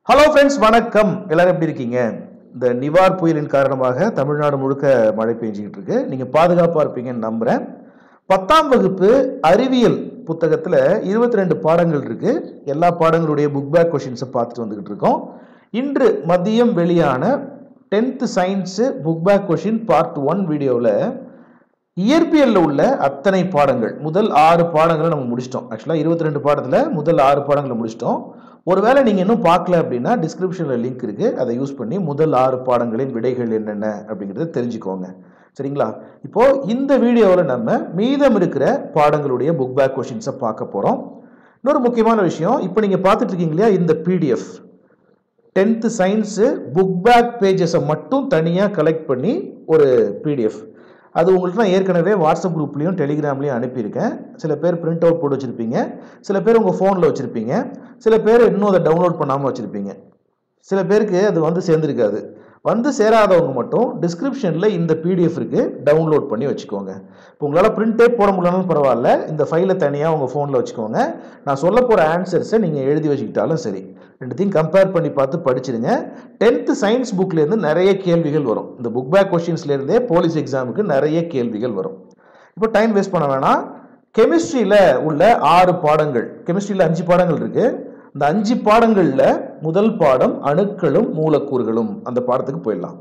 Hello friends வணக்கம் எல்லாரும் எப்படி இருக்கீங்க இந்த நிவார் புயலின் காரணமாக தமிழ்நாடு முழுக்க மழை பெஞ்சிக்கிட்டு இருக்கு நீங்கள் பாதுகாப்பாக இருப்பீங்கன்னு நம்புகிறேன் பத்தாம் வகுப்பு அறிவியல் புத்தகத்தில் இருபத்தி ரெண்டு பாடங்கள் இருக்கு எல்லா பாடங்களுடைய புக் பேக் கொஷின்ஸை பார்த்துட்டு வந்துக்கிட்டு இருக்கோம் இன்று மதியம் வெளியான tenth science book back question part one வீடியோவில் இயற்பியலில் உள்ள அத்தனை பாடங்கள் முதல் ஆறு பாடங்களை நம்ம முடிச்சிட்டோம் ஆக்சுவலாக இருபத்தி ரெண்டு பாடத்தில் முதல் ஆறு பாடங்களை முடிச்சிட்டோம் ஒருவேளை நீங்கள் இன்னும் பார்க்கல அப்படின்னா டிஸ்கிரிப்ஷனில் லிங்க் இருக்குது அதை யூஸ் பண்ணி முதல் ஆறு பாடங்களின் விடைகள் என்னென்ன அப்படிங்கிறத தெரிஞ்சுக்கோங்க சரிங்களா இப்போ இந்த வீடியோவில் நம்ம மீதம் இருக்கிற பாடங்களுடைய புக் பேக் கொஷின்ஸை பார்க்க போகிறோம் இன்னொரு முக்கியமான விஷயம் இப்போ நீங்கள் பார்த்துட்டு இருக்கீங்க இல்லையா இந்த PDF tenth science book back பேஜஸை மட்டும் தனியாக கலெக்ட் பண்ணி ஒரு பிடிஎஃப் அது உங்களுக்கு நான் ஏற்கனவே வாட்ஸ்அப் குரூப்லேயும் டெலிகிராம்லேயும் அனுப்பியிருக்கேன் சில பேர் பிரிண்ட் அவுட் போட்டு வச்சுருப்பீங்க சில பேர் உங்கள் ஃபோனில் வச்சுருப்பீங்க சில பேர் இன்னும் அதை டவுன்லோட் பண்ணாமல் வச்சுருப்பீங்க சில பேருக்கு அது வந்து சேர்ந்துருக்காது வந்து சேராதவங்க மட்டும் டிஸ்கிரிப்ஷனில் இந்த பிடிஎஃப் இருக்கு டவுன்லோட் பண்ணி வச்சுக்கோங்க இப்போ உங்களால் பிரிண்டே போட முடியலனாலும் பரவாயில்ல இந்த ஃபைலை தனியாக உங்கள் ஃபோனில் வச்சுக்கோங்க நான் சொல்ல போகிற ஆன்சர்ஸை நீங்கள் எழுதி வச்சுக்கிட்டாலும் சரி ரெண்டுத்தையும் கம்பேர் பண்ணி பார்த்து படிச்சிருங்க டென்த்து சயின்ஸ் புக்லேருந்து நிறைய கேள்விகள் வரும் இந்த புக் பேக் கொஷின்ஸ்லேருந்தே போலீஸ் எக்ஸாமுக்கு நிறைய கேள்விகள் வரும் இப்போ டைம் வேஸ்ட் பண்ண வேணாம் கெமிஸ்ட்ரியில் உள்ள ஆறு பாடங்கள் கெமிஸ்ட்ரியில் அஞ்சு பாடங்கள் இருக்குது இந்த அஞ்சு பாடங்களில் முதல் பாடம் அணுக்களும் மூலக்கூறுகளும் அந்த பாடத்துக்கு போயிடலாம்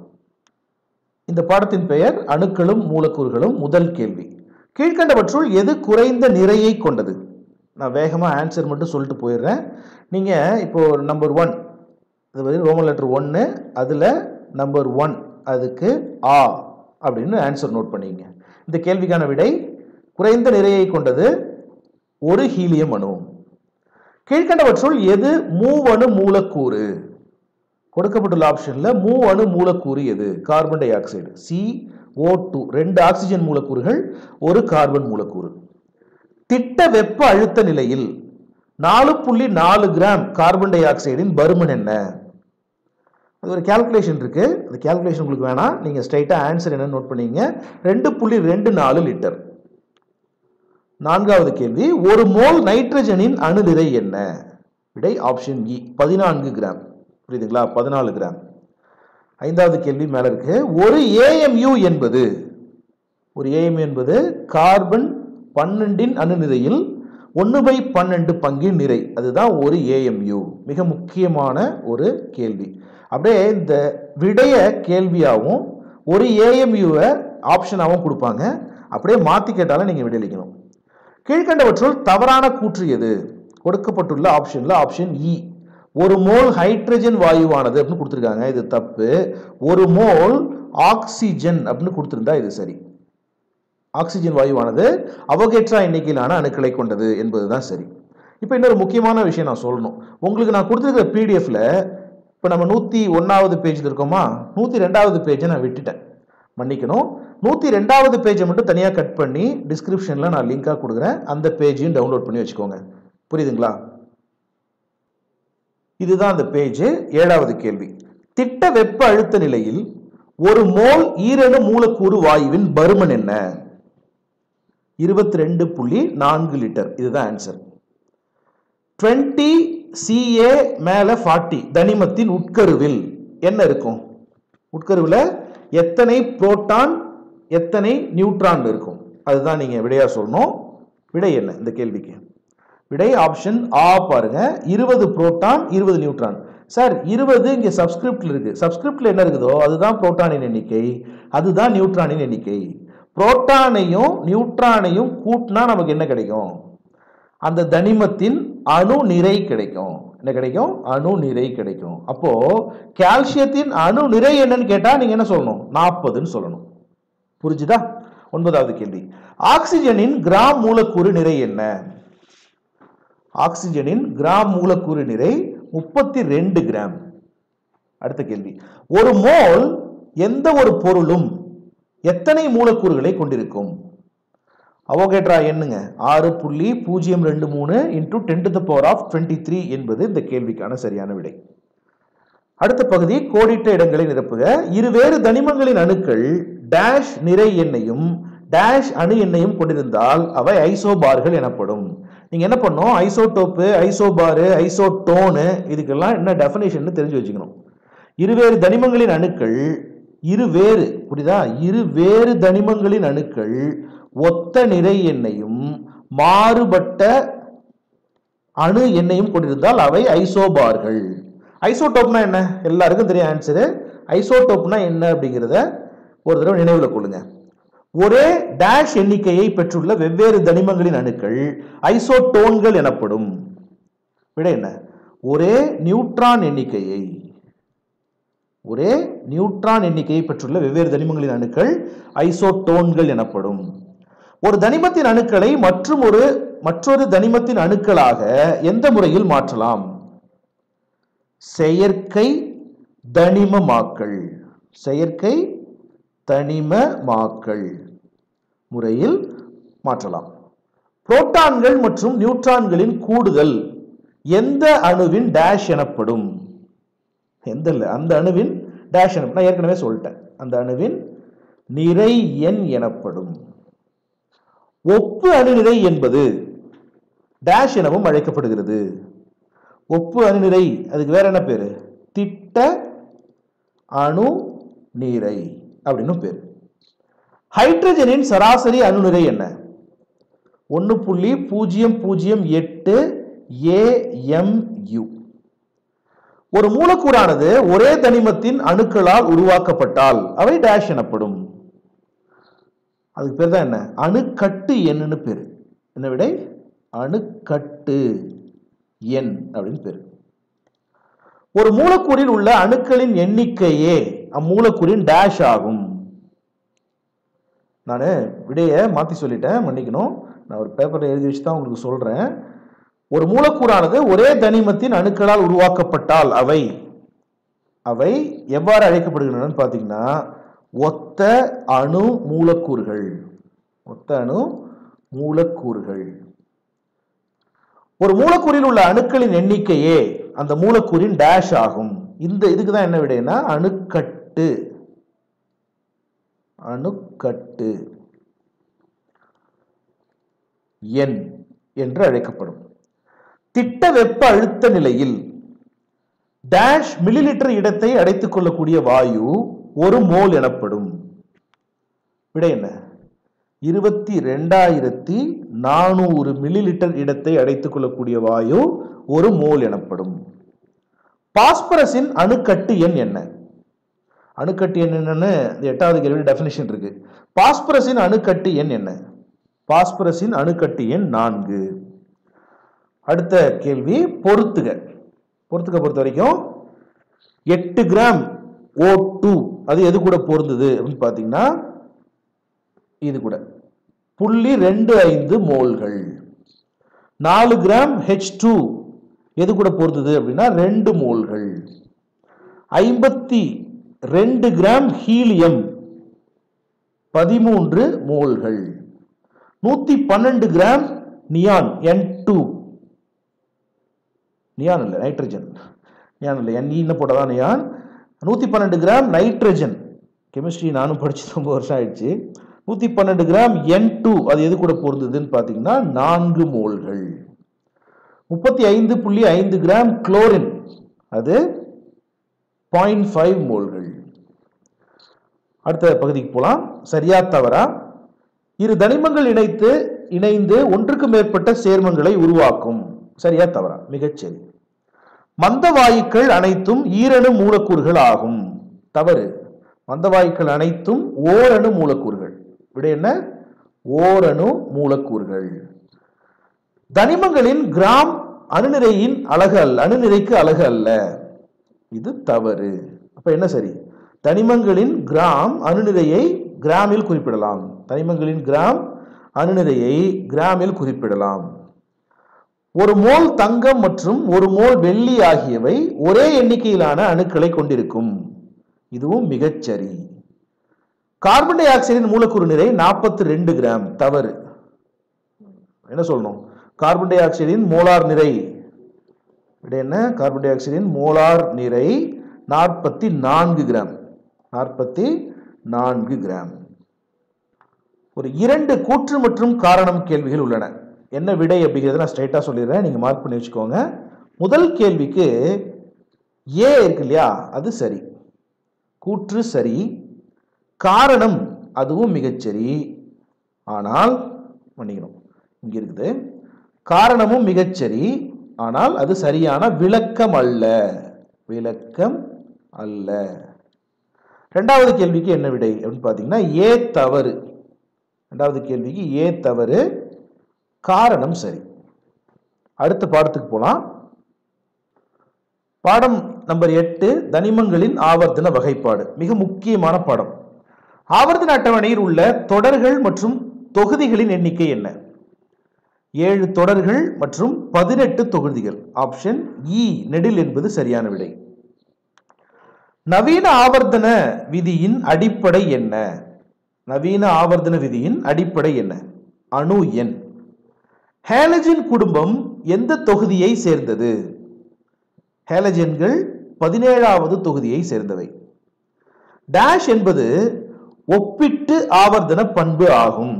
இந்த பாடத்தின் பெயர் அணுக்களும் மூலக்கூறுகளும் முதல் கேள்வி கீழ்கண்டவற்றுள் எது குறைந்த நிறையை கொண்டது நான் வேகமாக ஆன்சர் மட்டும் சொல்லிட்டு போயிடுறேன் நீங்கள் இப்போ நம்பர் ஒன் இது வந்து ரோமன் லெட்டர் ஒன்று அதில் நம்பர் ஒன் அதுக்கு ஆ அப்படின்னு ஆன்சர் நோட் பண்ணிங்க இந்த கேள்விக்கான விடை குறைந்த நிறையை கொண்டது ஒரு ஹீலியம் அணு கீழ்கண்டவற்றுள் எது மூவணு மூலக்கூறு கொடுக்கப்பட்டுள்ள ஆப்ஷன்ல மூ அணு மூலக்கூறு எது carbon di oxide C O two ரெண்டு ஆக்சிஜன் மூலக்கூறுகள் ஒரு கார்பன் மூலக்கூறு திட்ட வெப்ப அழுத்த நிலையில் நாலு புள்ளி நாலு கிராம் கார்பன் டை ஆக்சைடின் பருமன் என்ன அது ஒரு கேல்குலேஷன் இருக்கு அந்த கேல்குலேஷன் உங்களுக்கு வேணாம் நீங்க ஸ்ட்ரைட்டா ஆன்சர் என்ன நோட் பண்ணீங்க ரெண்டு புள்ளி ரெண்டு நாலு லிட்டர் நான்காவது கேள்வி ஒரு மோல் நைட்ரஜனின் அணுநிறை என்ன விடை ஆப்ஷன் இ பதினான்கு கிராம் புரியுதுங்களா பதினாலு கிராம் ஐந்தாவது கேள்வி மேல இருக்கு ஒரு ஏஎம்யூ என்பது ஒரு ஏஎம்யூ என்பது கார்பன் பன்னெண்டின் அணுநிறையில் ஒன்று பை பன்னெண்டு பங்கின் நிறை அதுதான் ஒரு ஏஎம்யூ மிக முக்கியமான ஒரு கேள்வி அப்படியே இந்த விடைய கேள்வியாகவும் ஒரு ஏஎம்யூவை ஆப்ஷனாகவும் கொடுப்பாங்க அப்படியே மாற்றி கேட்டாலும் நீங்கள் விடையளிக்கணும் கீழ்கண்டவற்றுள் தவறான கூற்று எது கொடுக்கப்பட்டுள்ள ஆப்ஷன்ல ஆப்ஷன் இ ஒரு மோல் ஹைட்ரஜன் வாயுவானது அப்படின்னு கொடுத்துருக்காங்க இது தப்பு ஒரு மோல் ஆக்சிஜன் அப்படின்னு கொடுத்துருந்தா இது சரி ஆக்சிஜன் வாயுவானது அவகேட்ரா எண்ணிக்கையிலான அணுக்களை கொண்டது என்பதுதான் சரி இப்போ இன்னொரு முக்கியமான விஷயம் நான் சொல்லணும் உங்களுக்கு நான் கொடுத்துருக்கிற பிடிஎஃப்ல இப்போ நம்ம நூற்றி ஒன்றாவது பேஜில் இருக்கோமா நூற்றி ரெண்டாவது பேஜை நான் விட்டுட்டேன் மன்னிக்கணும் நூற்றி ரெண்டாவது பேஜை மட்டும் தனியாக கட் பண்ணி டிஸ்கிரிப்ஷனில் நான் லிங்காக கொடுக்குறேன் அந்த பேஜையும் டவுன்லோட் பண்ணி வச்சுக்கோங்க புரியுதுங்களா இதுதான் அந்த பேஜ் ஏழாவது கேள்வி திட்ட வெப்ப அழுத்த நிலையில் ஒரு மோல் ஈரணு மூலக்கூறு வாயுவின் பருமன் என்ன இருபத்தி ரெண்டு புள்ளி நான்கு லிட்டர் இதுதான் ஆன்சர் டுவெண்ட்டி சிஏ மேல ஃபார்ட்டி தனிமத்தின் உட்கருவில் என்ன இருக்கும் உட்கருவில் எத்தனை புரோட்டான் எத்தனை நியூட்ரான் இருக்கும் அதுதான் நீங்க விடையா சொல்லணும் விடை என்ன இந்த கேள்விக்கு விடை ஆப்ஷன் ஆ பாருங்க இருபது புரோட்டான் இருபது நியூட்ரான் சார் இருபது இங்க சப்ஸ்கிரிப்ட்ல இருக்கு சப்ஸ்கிரிப்ட்ல என்ன இருக்குதோ அதுதான் புரோட்டானின் எண்ணிக்கை அதுதான் நியூட்ரானின் எண்ணிக்கை புரோட்டானையும் நியூட்ரானையும் கூட்டினா நமக்கு என்ன கிடைக்கும் அந்த தனிமத்தின் அணு நிறை கிடைக்கும் என்ன கிடைக்கும் அணு நிறை கிடைக்கும் அப்போ கால்சியத்தின் அணு நிறை என்னன்னு கேட்டா நீங்க என்ன சொல்லணும் நாற்பதுன்னு சொல்லணும் புரிஞ்சுதா ஒன்பதாவது கேள்வி ஆக்சிஜனின் கிராம் மூலக்கூறு நிறை என்ன ஆக்சிஜனின் கிராம் மூலக்கூறு நிறை முப்பத்தி ரெண்டு கிராம் அடுத்த கேள்வி ஒரு மோல் எந்த ஒரு பொருளும் எத்தனை மூலக்கூறுகளை கொண்டிருக்கும் அவோகேட்ரா எண்ணுங்க ஆறு புள்ளி பூஜ்ஜியம் ரெண்டு மூணு into ten to the power of twenty three என்பது இந்த கேள்விக்கான சரியான விடை அடுத்த பகுதி கோடிட்ட இடங்களை நிரப்புக இருவேறு தனிமங்களின் அணுக்கள் டேஷ் நிறை எண்ணையும் டேஷ் அணு எண்ணையும் கொண்டிருந்தால் அவை ஐசோபார்கள் எனப்படும் நீங்க என்ன பண்ணணும் ஐசோடோப்பு ஐசோபாரு ஐசோடோனு இதுக்கெல்லாம் என்ன டெஃபினேஷன் தெரிஞ்சு வச்சுக்கணும் இருவேறு தனிமங்களின் அணுக்கள் இருவேறு புரியுதா இருவேறு தனிமங்களின் அணுக்கள் ஒத்த நிறை எண்ணையும் மாறுபட்ட அணு எண்ணையும் கொண்டிருந்தால் அவை ஐசோபார்கள் ஐசோடோப்னா என்ன எல்லாருக்கும் தெரியும் ஆன்சரு ஐசோடோப்னா என்ன அப்படிங்கிறத ஒரு தடவை நினைவில் கொள்ளுங்க ஒரே டேஷ் எண்ணிக்கையை பெற்றுள்ள வெவ்வேறு தனிமங்களின் அணுக்கள் ஐசோடோன்கள் எனப்படும் விட என்ன ஒரே நியூட்ரான் எண்ணிக்கையை ஒரே நியூட்ரான் எண்ணிக்கையை பெற்றுள்ள வெவ்வேறு தனிமங்களின் அணுக்கள் ஐசோடோன்கள் எனப்படும் ஒரு தனிமத்தின் அணுக்களை மற்றும் ஒரு மற்றொரு தனிமத்தின் அணுக்களாக எந்த முறையில் மாற்றலாம் செயற்கை தனிமமாக்கல் செயற்கை தனிமமாக்கல் முறையில் மாற்றலாம் புரோட்டான்கள் மற்றும் நியூட்ரான்களின் கூடுதல் எந்த அணுவின் டேஷ் எனப்படும் எந்த இல்லை அந்த அணுவின் டேஷ் எனப்படும் நான் ஏற்கனவே சொல்லிட்டேன் அந்த அணுவின் நிறை எண் எனப்படும் ஒப்பு அணுநிறை என்பது டேஷ் எனவும் அழைக்கப்படுகிறது ஒப்பு அணுநிறை அதுக்கு வேற என்ன பேரு திட்ட அணு நீரை அப்படின்னு பேர் ஹைட்ரஜனின் சராசரி அணுநிறை என்ன ஒன்று புள்ளி பூஜ்ஜியம் பூஜ்ஜியம் எட்டு ஏஎம்யு ஒரு மூலக்கூறானது ஒரே தனிமத்தின் அணுக்களால் உருவாக்கப்பட்டால் அவை டேஷ் எனப்படும் அதுக்கு பேர் தான் என்ன அணுக்கட்டு எண்ணுன்னு பேர் என்ன விடை அணுக்கட்டு எண் அப்படின்னு பேர் ஒரு மூலக்கூறில் உள்ள அணுக்களின் எண்ணிக்கையே அம்மூலக்கூறின் டேஷ் ஆகும் நான் விடையை மாற்றி சொல்லிட்டேன் மன்னிக்கணும் நான் ஒரு பேப்பரில் எழுதி வச்சு தான் உங்களுக்கு சொல்கிறேன் ஒரு மூலக்கூறானது ஒரே தனிமத்தின் அணுக்களால் உருவாக்கப்பட்டால் அவை அவை எவ்வாறு அழைக்கப்படுகின்றன பார்த்தீங்கன்னா ஒத்த அணு மூலக்கூறுகள் ஒத்த அணு மூலக்கூறுகள் ஒரு மூலக்கூறில் உள்ள அணுக்களின் எண்ணிக்கையே அந்த மூலக்கூறின் டேஷ் ஆகும் இந்த இதுக்கு தான் என்ன விடைனா அணுக்கட்டு அணுக்கட்டு எண் என்று அழைக்கப்படும் திட்ட வெப்ப அழுத்த நிலையில் டேஷ் மில்லிலிட்டர் இடத்தை அடைத்துக் கொள்ளக்கூடிய வாயு ஒரு மோல் எனப்படும் விடை என்ன இருபத்தி ரெண்டாயிரத்தி நானூறு மில்லிலிட்டர் இடத்தை அடைத்துக் கொள்ளக்கூடிய வாயு ஒரு மோல் எனப்படும் பாஸ்பரஸின் அணுக்கட்டு எண் என்ன அணுக்கட்டு எண் என்னன்னு இந்த எட்டாவது கேள்வி டெஃபினிஷன் இருக்கு பாஸ்பரஸின் அணுக்கட்டு எண் என்ன பாஸ்பரஸின் அணுக்கட்டு எண் நான்கு அடுத்த கேள்வி பொறுத்துக பொறுத்துக்க பொறுத்த வரைக்கும் எட்டு கிராம் ஓ டூ அது எது கூட பொருந்தது அப்படின்னு பார்த்தீங்கன்னா இது கூட புள்ளி ரெண்டு ஐந்து மோல்கள் நாலு கிராம் ஹெச் டூ எது கூட பொருந்தது அப்படின்னா ரெண்டு மோல்கள் ஐம்பத்தி ரெண்டு கிராம் ஹீலியம் பதிமூன்று மோல்கள் நூத்தி பன்னெண்டு gram neon N two neon இல்லை நைட்ரஜன் நியான் இல்லை என் ஈன்னு போட்டால் தான் நியான் நூற்றி பன்னெண்டு கிராம் நைட்ரஜன் கெமிஸ்ட்ரி நானும் படிச்சு ரொம்ப வருஷம் ஆயிடுச்சு நூற்றி பன்னெண்டு கிராம் என் டூ அது எது கூட பொருந்ததுன்னு பார்த்தீங்கன்னா நான்கு மோல்கள் முப்பத்தி ஐந்து புள்ளி ஐந்து கிராம் குளோரின் அது பாயிண்ட் ஃபைவ் மோல்கள் அடுத்த பகுதிக்கு போகலாம் சரியா தவறா இரு தனிமங்கள் இணைத்து இணைந்து ஒன்றுக்கு மேற்பட்ட சேர்மங்களை உருவாக்கும் சரியா தவறா மிகச்சரி மந்த வாயுக்கள் அனைத்தும் ஈரணு மூலக்கூறுகள் ஆகும் தவறு மந்த வாயுக்கள் அனைத்தும் ஓரணு மூலக்கூறுகள் விட என்ன ஓரணு மூலக்கூறுகள் தனிமங்களின் கிராம் அணுநிறையின் அழகு அல்ல அணுநிறைக்கு அழகு அல்ல இது தவறு அப்ப என்ன சரி தனிமங்களின் கிராம் அணுநிறையை கிராமில் குறிப்பிடலாம் தனிமங்களின் கிராம் அணுநிறையை கிராமில் குறிப்பிடலாம் ஒரு மோல் தங்கம் மற்றும் ஒரு மோல் வெள்ளி ஆகியவை ஒரே எண்ணிக்கையிலான அணுக்களை கொண்டிருக்கும் இதுவும் மிகச்சரி கார்பன் டை ஆக்சைடின் மூலக்கூறு நிறை நாற்பத்தி ரெண்டு கிராம் தவறு என்ன சொல்லணும் கார்பன் டை ஆக்சைடின் மோலார் நிறை விட என்ன கார்பன் டை ஆக்சைடின் மோலார் நிறை நாற்பத்தி நான்கு கிராம் நாற்பத்தி நான்கு கிராம் ஒரு இரண்டு கூற்று மற்றும் காரணம் கேள்விகள் உள்ளன என்ன விடை அப்படிங்கிறத நான் ஸ்ட்ரைட்டாக சொல்லிடுறேன் நீங்கள் மார்க் பண்ணி வச்சுக்கோங்க முதல் கேள்விக்கு ஏ இருக்கு இல்லையா அது சரி கூற்று சரி காரணம் அதுவும் மிகச்சரி ஆனால் மன்னிக்கணும் இங்க இருக்குது காரணமும் மிகச்சரி ஆனால் அது சரியான விளக்கம் அல்ல விளக்கம் அல்ல ரெண்டாவது கேள்விக்கு என்ன விடை அப்படின்னு பார்த்தீங்கன்னா ஏ தவறு ரெண்டாவது கேள்விக்கு ஏ தவறு காரணம் சரி அடுத்த பாடத்துக்கு போலாம் பாடம் நம்பர் எட்டு தனிமங்களின் ஆவர்த்தன வகைப்பாடு மிக முக்கியமான பாடம் ஆவர்த்தன அட்டவணையில் உள்ள தொடர்கள் மற்றும் தொகுதிகளின் எண்ணிக்கை என்ன ஏழு தொடர்கள் மற்றும் பதினெட்டு தொகுதிகள் ஆப்ஷன் இ நெடில் என்பது சரியான விடை நவீன ஆவர்த்தன விதியின் அடிப்படை என்ன நவீன ஆவர்த்தன விதியின் அடிப்படை என்ன அணு எண் ஹேலஜன் குடும்பம் எந்த தொகுதியை சேர்ந்தது ஹேலஜன்கள் பதினேழாவது தொகுதியை சேர்ந்தவை டேஷ் என்பது ஒப்பிட்டு ஆவர்த்தன பண்பு ஆகும்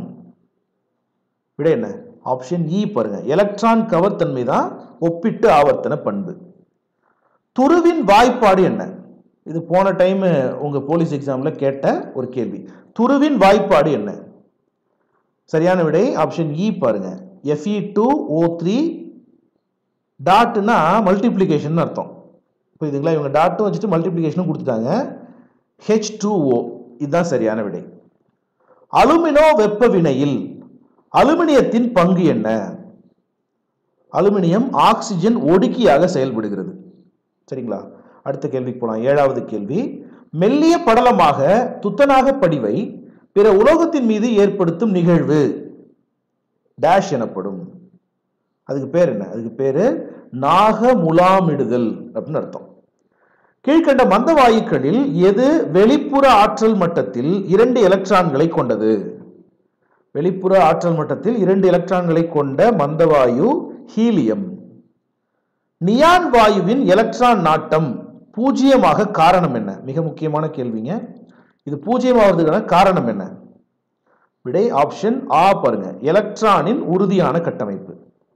விட என்ன ஆப்ஷன் இ பாருங்க எலக்ட்ரான் கவர் தன்மை தான் ஒப்பிட்டு ஆவர்த்தன பண்பு துருவின் வாய்ப்பாடு என்ன இது போன டைம் உங்க போலீஸ் எக்ஸாம்ல கேட்ட ஒரு கேள்வி துருவின் வாய்ப்பாடு என்ன சரியான விடை ஆப்ஷன் இ பாருங்க எஃப்இ டூ ஓ த்ரீ டாட்னா மல்டிப்ளிகேஷன் அர்த்தம் புரியுதுங்களா இவங்க டாட்டும் வச்சுட்டு மல்டிப்ளிகேஷனும் கொடுத்துட்டாங்க ஹெச் டூ ஓ இதுதான் சரியான விடை அலுமினோ வெப்ப வினையில் அலுமினியத்தின் பங்கு என்ன அலுமினியம் ஆக்சிஜன் ஒடுக்கியாக செயல்படுகிறது சரிங்களா அடுத்த கேள்விக்கு போலாம் ஏழாவது கேள்வி மெல்லிய படலமாக துத்தநாக படிவை பிற உலோகத்தின் மீது ஏற்படுத்தும் நிகழ்வு டேஷ் எனப்படும் அதுக்கு பேர் என்ன அதுக்கு பேரு நாக முலாமிடுதல் அப்படின்னு அர்த்தம் கீழ்கண்ட மந்த வாயுக்களில் எது வெளிப்புற ஆற்றல் மட்டத்தில் இரண்டு எலக்ட்ரான்களை கொண்டது வெளிப்புற ஆற்றல் மட்டத்தில் இரண்டு எலக்ட்ரான்களை கொண்ட மந்தவாயு ஹீலியம் நியான் வாயுவின் எலக்ட்ரான் நாட்டம் பூஜ்ஜியமாக காரணம் என்ன மிக முக்கியமான கேள்விங்க இது பூஜ்ஜியமாவதுக்கான காரணம் என்ன விடை ஆப்ஷன் ஆ பாருங்க எலக்ட்ரானின் உறுதியான கட்டமைப்பு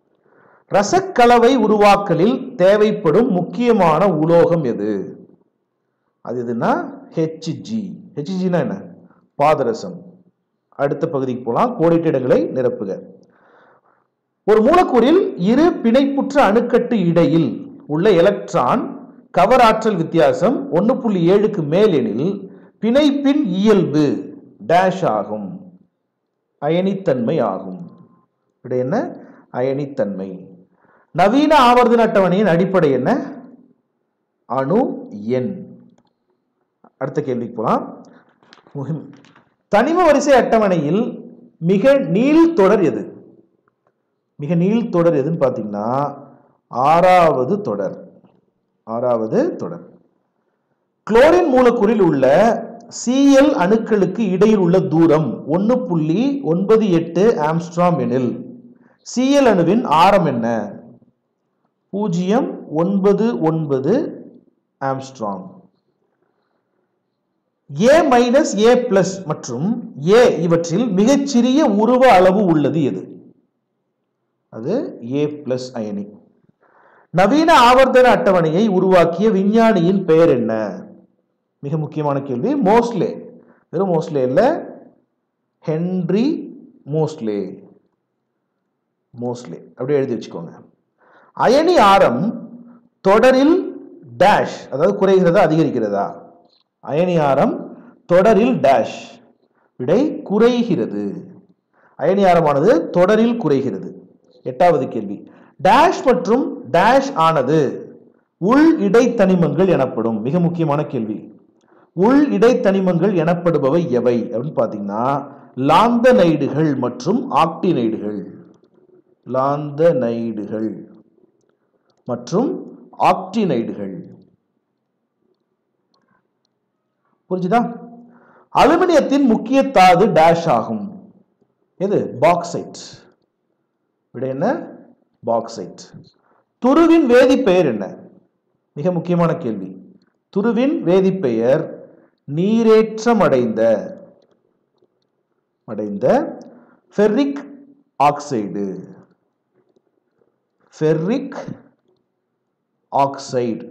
ரசக்கலவை உருவாக்கலில் தேவைப்படும் முக்கியமான உலோகம் எது அது எதுனா ஹெச்ஜி ஹெச்ஜினா என்ன பாதரசம் அடுத்த பகுதிக்கு போலாம் கோடிட்ட இடங்களை நிரப்புக ஒரு மூலக்கூறில் இரு பிணைப்புற்ற அணுக்கட்டு இடையில் உள்ள எலக்ட்ரான் கவர் ஆற்றல் வித்தியாசம் ஒன்று புள்ளி ஏழுக்கு மேல் எனில் பிணைப்பின் இயல்பு டேஷ் ஆகும் அயனித்தன்மை ஆகும் விட என்ன அயனித்தன்மை நவீன ஆவர்த்தன அட்டவணையின் அடிப்படை என்ன அணு எண் அடுத்த கேள்விக்கு போலாம் முகிம். தனிம வரிசை அட்டவணையில் மிக நீள் தொடர் எது மிக நீள் தொடர் எதுன்னு பார்த்தீங்கன்னா ஆறாவது தொடர் ஆறாவது தொடர் குளோரின் மூலக்கூறில் உள்ள சிஎல் அணுக்களுக்கு இடையில் உள்ள தூரம் ஒன்று புள்ளி ஒன்பது எட்டு ஆம்ஸ்ட்ராம் எனில் சிஎல் அணுவின் ஆரம் என்ன பூஜ்ஜியம் ஒன்பது ஒன்பது angstrom A minus A plus மற்றும் ஏ இவற்றில் மிகச்சிறிய உருவ அளவு உள்ளது எது அது ஏ பிளஸ் அயனி நவீன ஆவர்த்தன அட்டவணையை உருவாக்கிய விஞ்ஞானியின் பெயர் என்ன மிக முக்கியமான கேள்வி மோஸ்லே வெறும் மோஸ்லே இல்ல ஹென்றி மோஸ்லே மோஸ்லே அப்படியே எழுதி வச்சுக்கோங்க அயனி ஆரம் தொடரில் டேஷ் அதாவது குறைகிறதா அதிகரிக்கிறதா அயனி ஆரம் தொடரில் டேஷ் விடை குறைகிறது அயனி ஆரமானது தொடரில் குறைகிறது எட்டாவது கேள்வி டேஷ் மற்றும் டேஷ் ஆனது உள் இடைத்தனிமங்கள் எனப்படும் மிக முக்கியமான கேள்வி உள் இடைத்தனிமங்கள் எனப்படுபவை எவை அப்படின்னு பார்த்தீங்கன்னா லாந்தனைடுகள் மற்றும் ஆக்டினைடுகள் லாந்தனைடுகள் மற்றும் ஆக்டினைடுகள் புரிஞ்சுதா அலுமினியத்தின் முக்கிய தாது டேஷ் ஆகும் எது பாக்சைட் விட என்ன பாக்சைட் துருவின் வேதிப்பெயர் என்ன மிக முக்கியமான கேள்வி துருவின் வேதிப்பெயர் நீரேற்றம் அடைந்த அடைந்த ferric oxide ferric oxide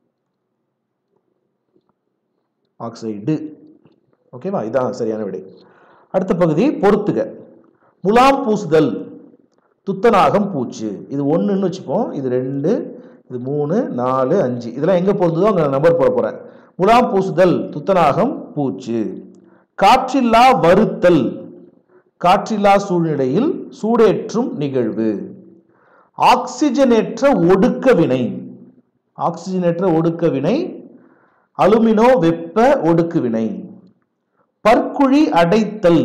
oxide ஓகேவா இதான் சரியான விடை அடுத்த பகுதி பொறுத்துக முலாம் பூசுதல் துத்தநாகம் பூச்சு இது ஒன்றுன்னு வச்சுப்போம் இது ரெண்டு இது மூணு நாலு அஞ்சு இதெல்லாம் எங்கே பொருந்ததோ அங்கே நம்பர் போட போகிறேன் முலாம் பூசுதல் துத்தநாகம் பூச்சு காற்றில்லா வருத்தல் காற்றில்லா சூழ்நிலையில் சூடேற்றும் நிகழ்வு ஆக்சிஜனேற்ற ஒடுக்க வினை ஆக்சிஜனேற்ற ஒடுக்க வினை அலுமினோ வெப்ப ஒடுக்கு வினை பற்குழி அடைத்தல்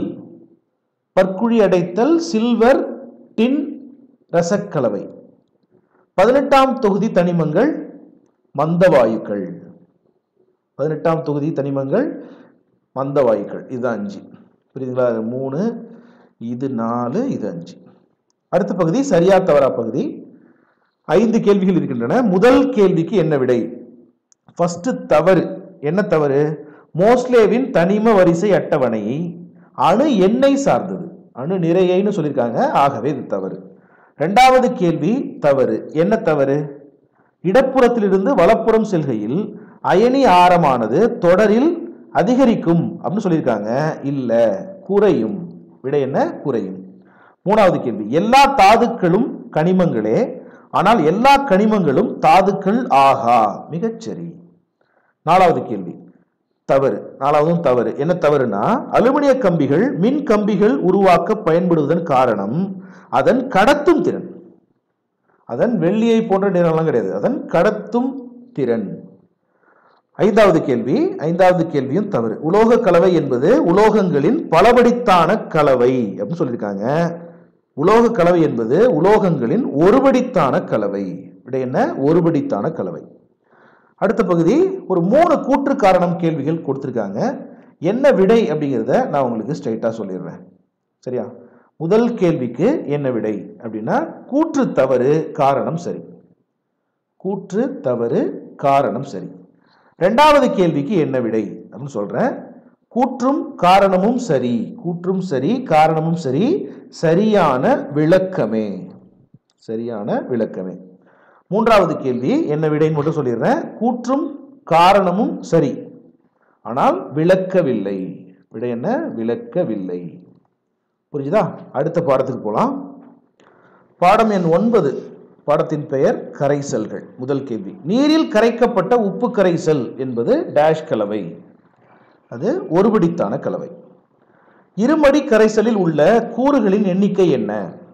பற்குழி அடைத்தல் சில்வர் டின் ரசக்கலவை பதினெட்டாம் தொகுதி தனிமங்கள் மந்தவாயுக்கள் பதினெட்டாம் தொகுதி தனிமங்கள் மந்தவாயுக்கள் இது அஞ்சு புரியுதுங்களா இது மூணு இது நாலு இது அஞ்சு அடுத்த பகுதி சரியா தவறா பகுதி ஐந்து கேள்விகள் இருக்கின்றன முதல் கேள்விக்கு என்ன விடை ஃபர்ஸ்ட் தவறு என்ன தவறு மோஸ்லேவின் தனிம வரிசை அட்டவணையை அணு எண்ணெய் சார்ந்தது அணு நிறையைன்னு சொல்லியிருக்காங்க ஆகவே இது தவறு ரெண்டாவது கேள்வி தவறு என்ன தவறு இடப்புறத்திலிருந்து வலப்புறம் செல்கையில் அயனி ஆரமானது தொடரில் அதிகரிக்கும் அப்படின்னு சொல்லியிருக்காங்க இல்ல குறையும் விடை என்ன குறையும் மூணாவது கேள்வி எல்லா தாதுக்களும் கனிமங்களே ஆனால் எல்லா கனிமங்களும் தாதுக்கள் ஆகா மிகச்சரி நாலாவது கேள்வி தவறு நாலாவதும் தவறு என்ன தவறுனா அலுமினிய கம்பிகள் மின் கம்பிகள் உருவாக்க பயன்படுவதன் காரணம் அதன் கடத்தும் திறன் அதன் வெள்ளியை போன்ற நிறம்லாம் கிடையாது அதன் கடத்தும் திறன் ஐந்தாவது கேள்வி ஐந்தாவது கேள்வியும் தவறு உலோக கலவை என்பது உலோகங்களின் பலபடித்தான கலவை அப்படின்னு சொல்லியிருக்காங்க உலோக கலவை என்பது உலோகங்களின் ஒருபடித்தான கலவை விட என்ன ஒருபடித்தான கலவை அடுத்த பகுதி ஒரு மூணு கூற்று காரணம் கேள்விகள் கொடுத்துருக்காங்க என்ன விடை அப்படிங்கிறத நான் உங்களுக்கு ஸ்ட்ரைட்டாக சொல்லிடுறேன் சரியா முதல் கேள்விக்கு என்ன விடை அப்படின்னா கூற்று தவறு காரணம் சரி கூற்று தவறு காரணம் சரி ரெண்டாவது கேள்விக்கு என்ன விடை அப்படின்னு சொல்றேன் கூற்றும் காரணமும் சரி கூற்றும் சரி காரணமும் சரி சரியான விளக்கமே சரியான விளக்கமே மூன்றாவது கேள்வி என்ன விடைன்னு மட்டும் சொல்லிடுறேன் கூற்றும் காரணமும் சரி ஆனால் விளக்கவில்லை விடை என்ன விளக்கவில்லை புரிஞ்சுதா அடுத்த பாடத்துக்கு போலாம் பாடம் எண் ஒன்பது பாடத்தின் பெயர் கரைசல்கள் முதல் கேள்வி நீரில் கரைக்கப்பட்ட உப்பு கரைசல் என்பது டேஷ் கலவை அது ஒருபடித்தான கலவை இருமடி கரைசலில் உள்ள கூறுகளின் எண்ணிக்கை என்ன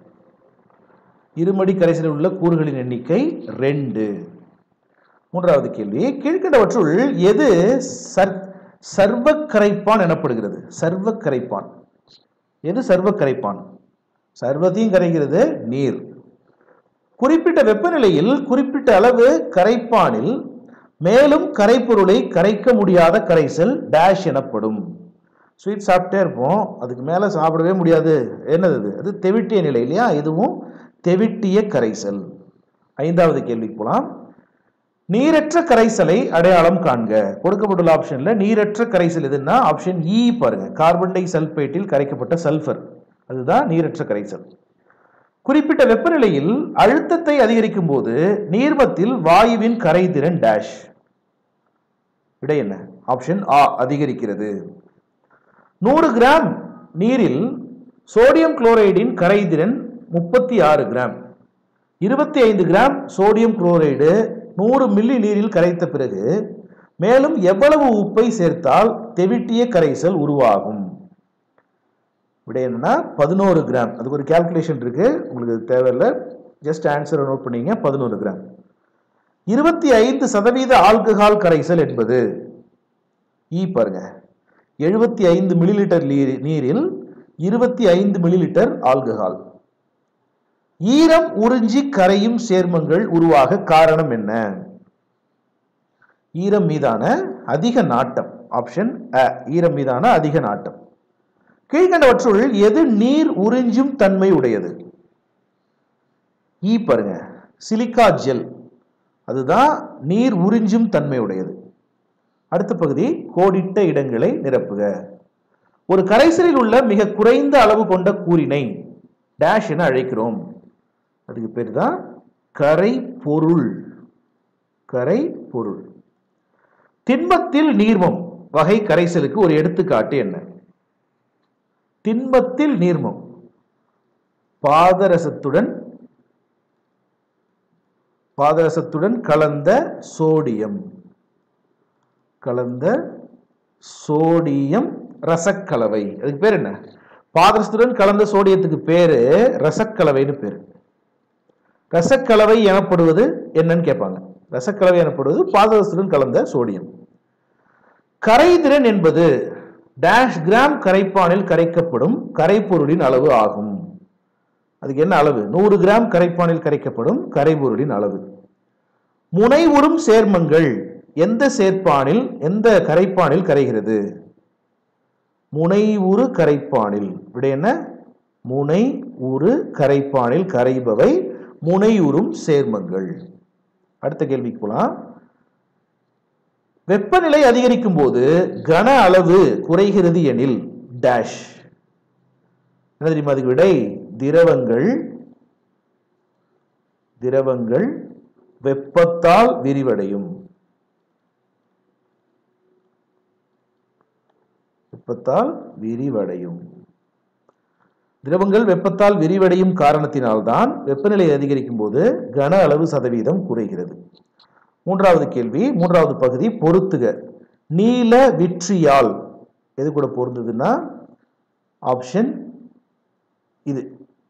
இருமடி கரைசலில் உள்ள கூறுகளின் எண்ணிக்கை ரெண்டு மூன்றாவது கேள்வி கீழ்கண்டவற்றுள் எது சர் சர்வ கரைப்பான் எனப்படுகிறது சர்வ கரைப்பான் எது சர்வ கரைப்பான் சர்வத்தையும் கரைகிறது நீர் குறிப்பிட்ட வெப்பநிலையில் குறிப்பிட்ட அளவு கரைப்பானில் மேலும் கரைப்பொருளை கரைக்க முடியாத கரைசல் டேஷ் எனப்படும் ஸ்வீட் சாப்பிட்டே இருப்போம் அதுக்கு மேலே சாப்பிடவே முடியாது என்னது அது அது தெவிட்டிய நிலை இல்லையா இதுவும் தெவிட்டிய கரைசல் ஐந்தாவது கேள்விக்கு போலாம் நீரற்ற கரைசலை அடையாளம் காண்க கொடுக்கப்பட்டுள்ள ஆப்ஷன்ல நீரற்ற கரைசல் எதுன்னா ஆப்ஷன் இ பாருங்க கார்பன் டை சல்பேட்டில் கரைக்கப்பட்ட சல்ஃபர் அதுதான் நீரற்ற கரைசல் குறிப்பிட்ட வெப்பநிலையில் அழுத்தத்தை அதிகரிக்கும் போது நீர்மத்தில் வாயுவின் கரைதிறன் டேஷ் விடை என்ன ஆப்ஷன் ஆ அதிகரிக்கிறது நூறு கிராம் நீரில் சோடியம் குளோரைடின் கரைதிறன் முப்பத்தி ஆறு கிராம் இருபத்தி ஐந்து கிராம் சோடியம் குளோரைடு நூறு மில்லி நீரில் கரைத்த பிறகு மேலும் எவ்வளவு உப்பை சேர்த்தால் தெவிட்டிய கரைசல் உருவாகும் விடை என்னன்னா பதினோரு கிராம் அதுக்கு ஒரு கால்குலேஷன் இருக்கு உங்களுக்கு அது தேவையில்லை ஜஸ்ட் ஆன்சரை நோட் பண்ணீங்க பதினோரு கிராம் இருபத்தி ஐந்து சதவீத ஆல்கஹால் கரைசல் என்பது ஈ பாருங்க எழுபத்தி ஐந்து மில்லிலிட்டர் நீரில் இருபத்தி ஐந்து மில்லிலிட்டர் ஆல்கஹால் ஈரம் உறிஞ்சி கரையும் சேர்மங்கள் உருவாக காரணம் என்ன ஈரம் மீதான அதிக நாட்டம் ஆப்ஷன் அ ஈரம் மீதான அதிக நாட்டம் கீழ்கண்டவற்றுள் எது நீர் உறிஞ்சும் தன்மை உடையது ஈ பாருங்க சிலிக்கா ஜெல் அதுதான் நீர் உறிஞ்சும் தன்மை உடையது அடுத்த பகுதி கோடிட்ட இடங்களை நிரப்புக ஒரு கரைசலில் உள்ள மிக குறைந்த அளவு கொண்ட கூறினை டேஷ் என அழைக்கிறோம் அதுக்கு பேர் தான் கரை பொருள் கரை பொருள் திண்மத்தில் நீர்மம் வகை கரைசலுக்கு ஒரு எடுத்துக்காட்டு என்ன திண்மத்தில் நீர்மம் பாதரசத்துடன் பாதரசத்துடன் கலந்த சோடியம் கலந்த சோடியம் ரசக்கலவை அதுக்கு பேர் என்ன பாதரசத்துடன் கலந்த சோடியத்துக்கு பேரு ரசக்கலவைன்னு பேரு ரசக்கலவை எனப்படுவது என்னன்னு கேட்பாங்க ரசக்கலவை எனப்படுவது பாதரசத்துடன் கலந்த சோடியம் கரைதிறன் என்பது டேஷ் கிராம் கரைப்பானில் கரைக்கப்படும் கரைப்பொருளின் அளவு ஆகும் அதுக்கு என்ன அளவு நூறு கிராம் கரைப்பானில் கரைக்கப்படும் கரைப்பொருளின் அளவு முனைவுறும் சேர்மங்கள் எந்த சேர்ப்பானில் எந்த கரைப்பானில் கரைகிறது முனைவுறு கரைப்பானில் விட என்ன முனை உரு கரைப்பானில் கரைபவை முனையுறும் சேர்மங்கள் அடுத்த கேள்விக்கு போலாம் வெப்பநிலை அதிகரிக்கும் போது கன அளவு குறைகிறது எனில் டேஷ் என்ன தெரியுமா அதுக்கு விடை திரவங்கள் திரவங்கள் வெப்பத்தால் விரிவடையும் வெப்பத்தால் விரிவடையும் திரவங்கள் வெப்பத்தால் விரிவடையும் காரணத்தினால்தான் வெப்பநிலை அதிகரிக்கும் போது கன அளவு சதவீதம் குறைகிறது மூன்றாவது கேள்வி மூன்றாவது பகுதி பொருத்துக நீல விற்றியால் எது கூட பொருந்ததுன்னா ஆப்ஷன் இது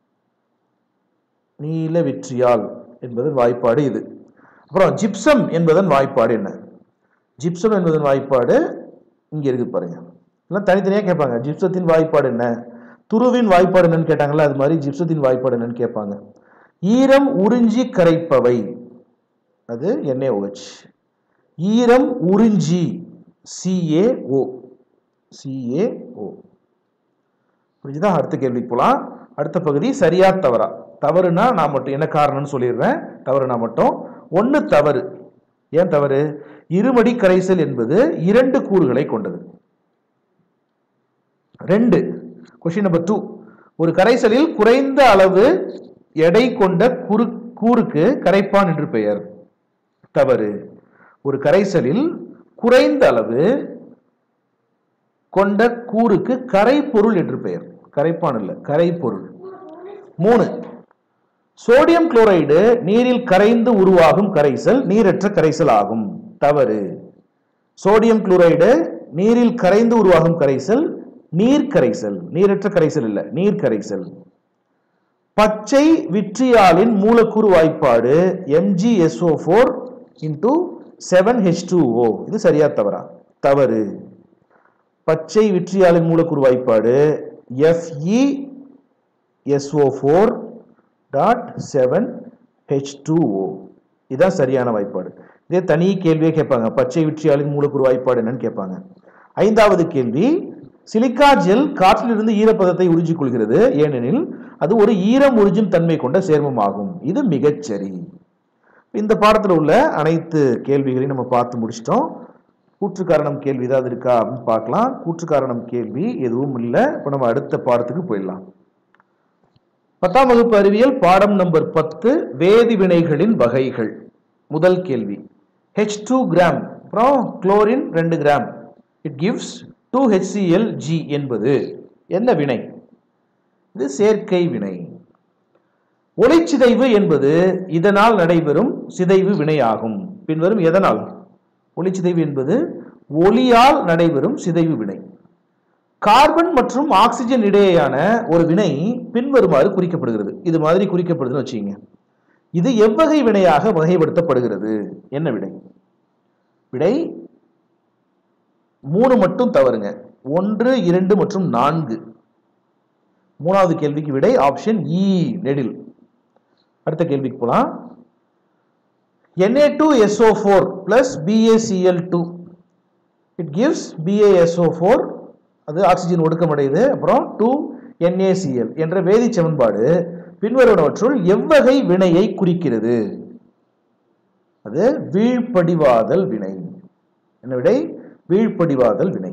நீல விற்றியால் என்பதன் வாய்ப்பாடு இது அப்புறம் ஜிப்சம் என்பதன் வாய்ப்பாடு என்ன ஜிப்சம் என்பதன் வாய்ப்பாடு இங்க இருக்கு பாருங்க எல்லாம் தனித்தனியாக கேட்பாங்க ஜிப்சத்தின் வாய்ப்பாடு என்ன துருவின் வாய்ப்பாடு என்னன்னு கேட்டாங்கல்ல அது மாதிரி ஜிப்சத்தின் வாய்ப்பாடு என்னன்னு கேட்பாங்க ஈரம் உறிஞ்சி கரைப்பவை அது NaOH ஈரம் உறிஞ்சி CaO CaO புரிஞ்சுதா அடுத்த கேள்விக்கு போலாம் அடுத்த பகுதி சரியா தவறா தவறுனா நான் மட்டும் என்ன காரணம்னு சொல்லிடுறேன் தவறுனா மட்டும் ஒன்று தவறு ஏன் தவறு இருமடி கரைசல் என்பது இரண்டு கூறுகளை கொண்டது ரெண்டு கொஸ்டின் நம்பர் டூ ஒரு கரைசலில் குறைந்த அளவு எடை கொண்ட குறு கூறுக்கு கரைப்பான் என்று பெயர் தவறு ஒரு கரைசலில் குறைந்த அளவு கொண்ட கூறுக்கு கரைப்பொருள் என்று பெயர் கரைப்பான் இல்ல கரைப்பொருள் மூணு சோடியம் குளோரைடு நீரில் கரைந்து உருவாகும் கரைசல் நீரற்ற கரைசல் ஆகும் தவறு சோடியம் குளோரைடு நீரில் கரைந்து உருவாகும் கரைசல் நீர் கரைசல் நீரற்ற கரைசல் இல்ல நீர் கரைசல் பச்சை விட்ரியாலின் மூலக்கூறு வாய்ப்பாடு MgSO4 four into seven H இது சரியா தவறா தவறு பச்சை விட்ரியாலின் மூலக்கூறு வாய்ப்பாடு Fe SO4 four dot seven H இதுதான் சரியான வாய்ப்பாடு இதே தனி கேள்வியே கேட்பாங்க பச்சை விட்ரியாலின் மூலக்கூறு வாய்ப்பாடு என்னன்னு கேட்பாங்க ஐந்தாவது கேள்வி சிலிக்கா ஜெல் காற்றிலிருந்து ஈரப்பதத்தை உறிஞ்சிக் கொள்கிறது ஏனெனில் அது ஒரு ஈரம் உறிஞ்சும் தன்மை கொண்ட சேர்மமாகும் இது மிகச்சரி இந்த பாடத்தில் உள்ள அனைத்து கேள்விகளையும் நம்ம பார்த்து முடிச்சிட்டோம் கூற்று காரணம் கேள்வி ஏதாவது இருக்கா அப்படின்னு பார்க்கலாம் கூற்று காரணம் கேள்வி எதுவும் இல்லை இப்போ நம்ம அடுத்த பாடத்துக்கு போயிடலாம் பத்தாம் வகுப்பு அறிவியல் பாடம் நம்பர் பத்து வேதி வினைகளின் வகைகள் முதல் கேள்வி ஹெச் டூ கிராம் அப்புறம் குளோரின் ரெண்டு gram it gives two HCl G என்பது என்ன வினை இது சேர்க்கை வினை ஒளிச்சிதைவு என்பது இதனால் நடைபெறும் சிதைவு வினையாகும் பின்வரும் எதனால் ஒளிச்சிதைவு என்பது ஒளியால் நடைபெறும் சிதைவு வினை கார்பன் மற்றும் ஆக்சிஜன் இடையேயான ஒரு வினை பின்வருமாறு குறிக்கப்படுகிறது இது மாதிரி குறிக்கப்படுதுன்னு வச்சுக்கோங்க இது எவ்வகை வினையாக வகைப்படுத்தப்படுகிறது என்ன வினை விடை மூணு மட்டும் தவறுங்க ஒன்று இரண்டு மற்றும் நான்கு மூணாவது கேள்விக்கு விடை ஆப்ஷன் இ நெடில் அடுத்த கேள்விக்கு போலாம் Na2SO4 plus BaCl2 it gives BaSO4 அது ஆக்சிஜன் ஒடுக்கமடையுது அப்புறம் டூ NaCl என்ற வேதி சமன்பாடு பின்வருவனவற்றுள் எவ்வகை வினையை குறிக்கிறது அது வீழ்படிவாதல் வினை என்ன விடை வீழ்படிவாதல் வினை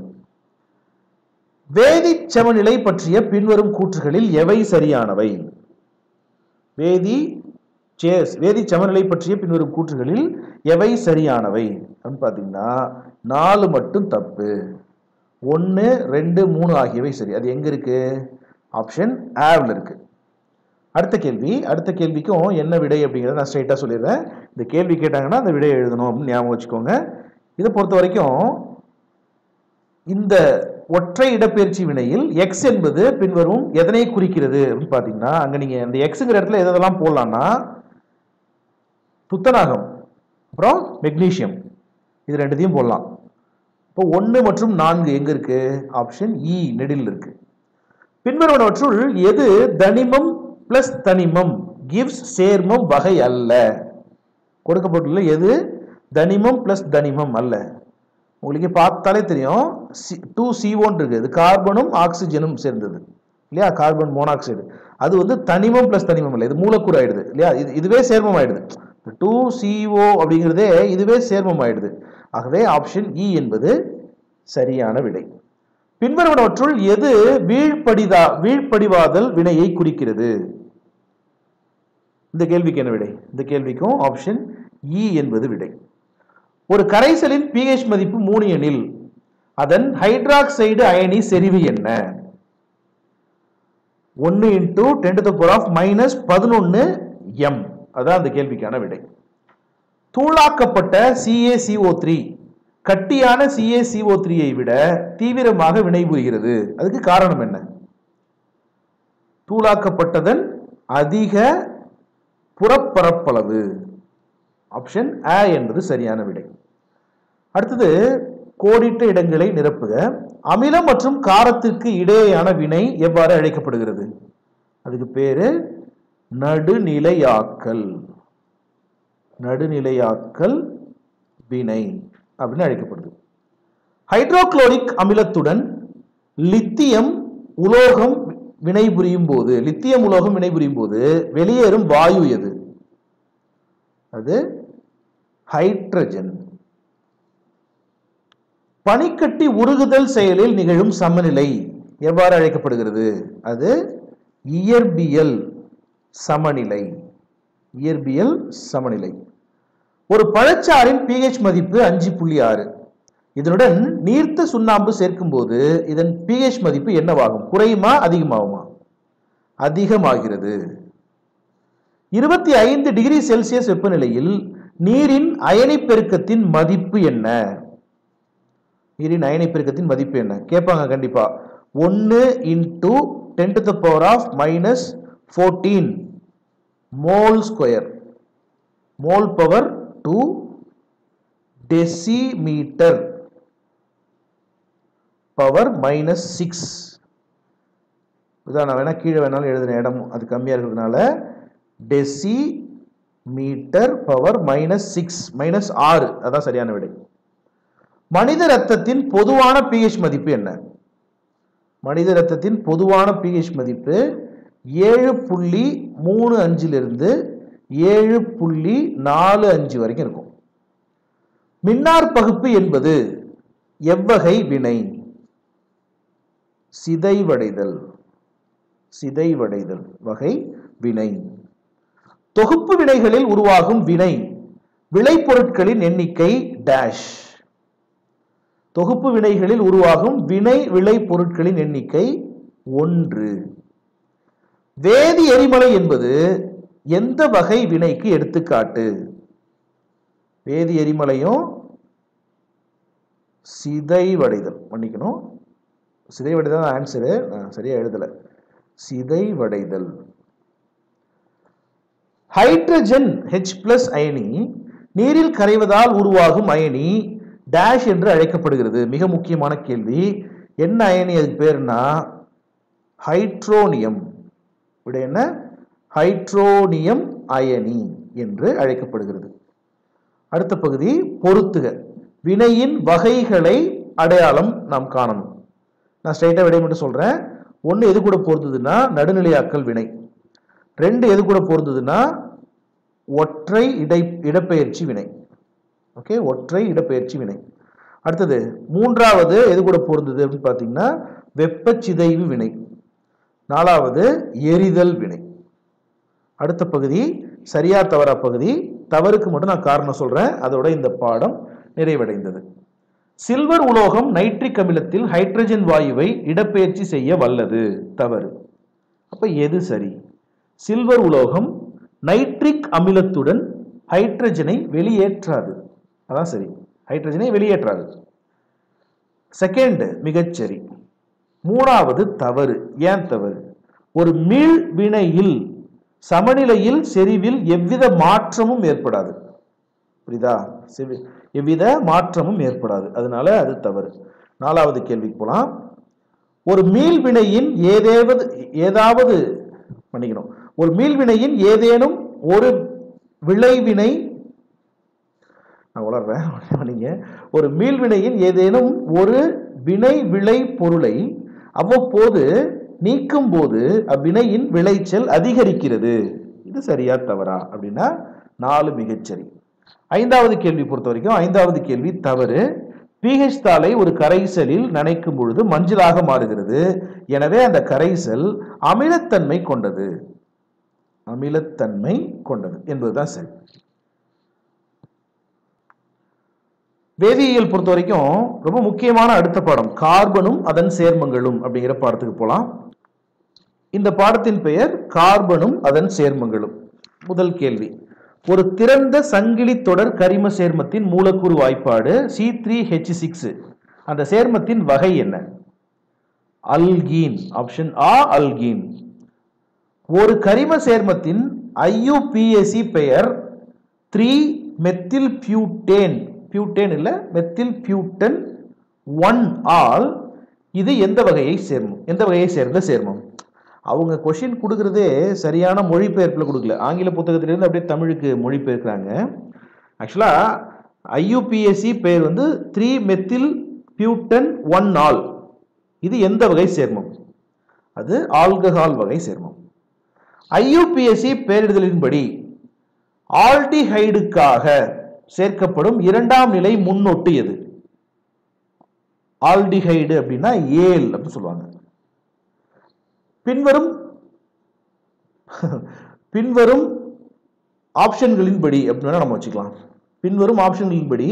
வேதி சமநிலை பற்றிய பின்வரும் கூற்றுகளில் எவை சரியானவை வேதி சேஸ் வேதி சமநிலை பற்றிய பின்வரும் கூற்றுகளில் எவை சரியானவை அப்படின்னு பார்த்தீங்கன்னா நாலு மட்டும் தப்பு ஒன்று ரெண்டு மூணு ஆகியவை சரி அது எங்க இருக்கு ஆப்ஷன் ஆவில் இருக்கு அடுத்த கேள்வி அடுத்த கேள்விக்கும் என்ன விடை அப்படிங்கிறத நான் ஸ்ட்ரைட்டாக சொல்லிடுறேன் இந்த கேள்வி கேட்டாங்கன்னா அந்த விடையை எழுதணும் அப்படின்னு ஞாபகம் வச்சுக்கோங்க இதை பொறுத்த வரைக்கும் இந்த ஒற்றை இடப்பெயர்ச்சி வினையில் எக்ஸ் என்பது பின்வரும் எதனை குறிக்கிறது அப்படின்னு பார்த்தீங்கன்னா அங்கே நீங்கள் இந்த எக்ஸுங்கிற இடத்துல எது எதெல்லாம் போடலாம்னா துத்தநாகம் அப்புறம் மெக்னீசியம் இது ரெண்டுத்தையும் போடலாம் இப்போ ஒன்று மற்றும் நான்கு எங்க இருக்கு ஆப்ஷன் இ நெடில் இருக்கு பின்வருவனவற்றுள் எது தனிமம் பிளஸ் தனிமம் கிவ்ஸ் சேர்மம் வகை அல்ல கொடுக்கப்பட்டுள்ள எது தனிமம் பிளஸ் தனிமம் அல்ல உங்களுக்கு பார்த்தாலே தெரியும் டூ சி ஒன் இருக்கு இது கார்பனும் ஆக்சிஜனும் சேர்ந்தது இல்லையா கார்பன் மோனாக்சைடு அது வந்து தனிமம் பிளஸ் தனிமம் இல்லை இது மூலக்கூறு ஆயிடுது இல்லையா இது இதுவே சேர்மம் ஆயிடுது டூ சிஓ அப்படிங்கிறதே இதுவே சேர்மம் ஆயிடுது ஆகவே ஆப்ஷன் இ என்பது சரியான விடை பின்வருவனவற்றுள் எது வீழ்படிதா வீழ்படிவாதல் வினையை குறிக்கிறது இந்த கேள்விக்கு என்ன விடை இந்த கேள்விக்கும் ஆப்ஷன் இ என்பது விடை ஒரு கரைசலின் pH மதிப்பு மூணு எனில் அதன் ஹைட்ராக்சைடு அயனி செறிவு என்ன ஒன்று into ten to power of minus பதினொன்று எம் அதான் அந்த கேள்விக்கான விடை தூளாக்கப்பட்ட CaCO3 த்ரீ கட்டியான CaCO3 த்ரீயை விட தீவிரமாக வினைபுரிகிறது அதுக்கு காரணம் என்ன தூளாக்கப்பட்டதன் அதிக புறப்பரப்பளவு ஆப்ஷன் A என்பது சரியான விடை அடுத்தது கோடிட்ட இடங்களை நிரப்புக அமிலம் மற்றும் காரத்திற்கு இடையேயான வினை எவ்வாறு அழைக்கப்படுகிறது அதுக்கு பேரு நடுநிலையாக்கல் நடுநிலையாக்கல் வினை அப்படின்னு அழைக்கப்படுது ஹைட்ரோகுளோரிக் அமிலத்துடன் லித்தியம் உலோகம் வினைபுரியும் போது லித்தியம் உலோகம் வினைபுரியும் போது வெளியேறும் வாயு எது அது ஹைட்ரஜன் பனிக்கட்டி உருகுதல் செயலில் நிகழும் சமநிலை எவ்வாறு அழைக்கப்படுகிறது அது இயற்பியல் சமநிலை இயற்பியல் சமநிலை ஒரு பழச்சாறின் pH மதிப்பு அஞ்சு புள்ளி ஆறு இதனுடன் நீர்த்த சுண்ணாம்பு சேர்க்கும்போது இதன் pH மதிப்பு என்னவாகும் குறையுமா அதிகமாகுமா அதிகமாகிறது இருபத்தி ஐந்து டிகிரி செல்சியஸ் வெப்பநிலையில் நீரின் அயனி பெருக்கத்தின் மதிப்பு என்ன நீரின் அயனி பெருக்கத்தின் மதிப்பு என்ன கேட்பாங்க கண்டிப்பா ஒன்று into ten to the power of minus fourteen mole square mole power two decimetre power minus six இதான் நான் வேணா கீழே வேணாலும் எழுதுன இடம் அது கம்மியாக இருக்கிறதுனால decimetre power minus six minus ஆறு அதான் சரியான விடை மனித ரத்தத்தின் பொதுவான பிஹெச் மதிப்பு என்ன மனித ரத்தத்தின் பொதுவான பிஹெச் மதிப்பு ஏழு புள்ளி மூணு அஞ்சிலிருந்து ஏழு புள்ளி நாலு அஞ்சு வரைக்கும் இருக்கும் மின்னார் பகுப்பு என்பது எவ்வகை வினை சிதைவடைதல் சிதைவடைதல் வகை வினை தொகுப்பு வினைகளில் உருவாகும் வினை விளைபொருட்களின் எண்ணிக்கை டேஷ் தொகுப்பு வினைகளில் உருவாகும் வினை விளைபொருட்களின் எண்ணிக்கை ஒன்று வேதி எரிமலை என்பது எந்த வகை வினைக்கு எடுத்துக்காட்டு வேதி எரிமலையும் சிதைவடைதல் மன்னிக்கணும் சிதைவடைதல் தான் ஆன்சரு நான் சரியா எழுதலை சிதைவடைதல் ஹைட்ரஜன் H பிளஸ் அயனி நீரில் கரைவதால் உருவாகும் அயனி டேஷ் என்று அழைக்கப்படுகிறது மிக முக்கியமான கேள்வி என்ன அயனி அதுக்கு பேருனா ஹைட்ரோனியம் விட என்ன ஹைட்ரோனியம் அயனி என்று அழைக்கப்படுகிறது அடுத்த பகுதி பொருத்துக வினையின் வகைகளை அடையாளம் நாம் காணணும் நான் ஸ்ட்ரைட்டாக விடை மட்டும் சொல்றேன் ஒன்று எது கூட பொருந்ததுன்னா நடுநிலையாக்கல் வினை ரெண்டு எது கூட பொருந்ததுன்னா ஒற்றை இடை இடப்பெயர்ச்சி வினை ஓகே ஒற்றை இடப்பெயர்ச்சி வினை அடுத்தது மூன்றாவது எது கூட பொருந்தது அப்படின்னு பார்த்தீங்கன்னா வெப்பச்சிதைவு வினை நாலாவது எரிதல் வினை அடுத்த பகுதி சரியா தவறா பகுதி தவறுக்கு மட்டும் நான் காரணம் சொல்றேன் அதோட இந்த பாடம் நிறைவடைந்தது சில்வர் உலோகம் நைட்ரிக் அமிலத்தில் ஹைட்ரஜன் வாயுவை இடப்பெயர்ச்சி செய்ய வல்லது தவறு அப்ப எது சரி சில்வர் உலோகம் நைட்ரிக் அமிலத்துடன் ஹைட்ரஜனை வெளியேற்றாது அதான் சரி ஹைட்ரஜனை வெளியேற்றாது செகண்ட் மிகச்சரி மூணாவது தவறு ஏன் தவறு ஒரு மீள் வினையில் சமநிலையில் செறிவில் எவ்வித மாற்றமும் ஏற்படாது புரியுதா செவி- எவ்வித மாற்றமும் ஏற்படாது அதனால அது தவறு நாலாவது கேள்விக்கு போலாம் ஒரு மீள்வினையின் ஏதேவது ஏதாவது மன்னிக்கணும் ஒரு மீள்வினையின் ஏதேனும் ஒரு விளைவினை நான் உளர்றேன் நீங்க ஒரு மீள்வினையின் ஏதேனும் ஒரு வினை விளை பொருளை அவ்வப்போது நீக்கும் போது அவ்வினையின் விளைச்சல் அதிகரிக்கிறது இது சரியா தவறா அப்படின்னா நாலு மிகச்சரி ஐந்தாவது கேள்வி பொறுத்த வரைக்கும் ஐந்தாவது கேள்வி தவறு பிஹெச் தாளை ஒரு கரைசலில் நனைக்கும் பொழுது மஞ்சளாக மாறுகிறது எனவே அந்த கரைசல் அமிலத்தன்மை கொண்டது அமிலத்தன்மை கொண்டது என்பதுதான் சரி வேதியியல் பொறுத்த வரைக்கும் ரொம்ப முக்கியமான அடுத்த பாடம் கார்பனும் அதன் சேர்மங்களும் அப்படிங்கிற பாடத்துக்கு போலாம் இந்த பாடத்தின் பெயர் கார்பனும் அதன் சேர்மங்களும் முதல் கேள்வி ஒரு திறந்த சங்கிலி தொடர் கரிம சேர்மத்தின் மூலக்கூறு வாய்ப்பாடு சி த்ரீ ஹெச் சிக்ஸ் அந்த சேர்மத்தின் வகை என்ன அல்கீன் ஆப்ஷன் ஆ அல்கீன் ஒரு கரிம சேர்மத்தின் ஐயுபிஎஸ்சி பெயர் த்ரீ மெத்தில் பியூட்டேன் பியூட்டேன் இல்ல மெத்தில் பியூட்டன் ஒன் ஆல் இது எந்த வகையை சேர்மம் எந்த வகையை சேர்ந்த சேர்மம் அவங்க கொஷின் கொடுக்கறதே சரியான மொழிபெயர்ப்பில் கொடுக்கல ஆங்கில புத்தகத்திலிருந்து அப்படியே தமிழுக்கு மொழிபெயர்க்கிறாங்க ஆக்சுவலாக ஐயுபிஎஸ்சி பெயர் வந்து three methyl butan one ol இது எந்த வகை சேர்மம் அது ஆல்கஹால் வகை சேர்மம் ஐயுபிஎஸ்சி பெயரிடுதலின்படி ஆல்டிஹைடுக்காக சேர்க்கப்படும் இரண்டாம் நிலை முன்னொட்டு எது ஆல்டிஹைடு அப்படின்னா ஏல் அப்படின்னு சொல்லுவாங்க பின்வரும் பின்வரும் ஆப்ஷன்களின்படி அப்படின்னு வேணா நம்ம வச்சுக்கலாம் பின்வரும் ஆப்ஷன்களின்படி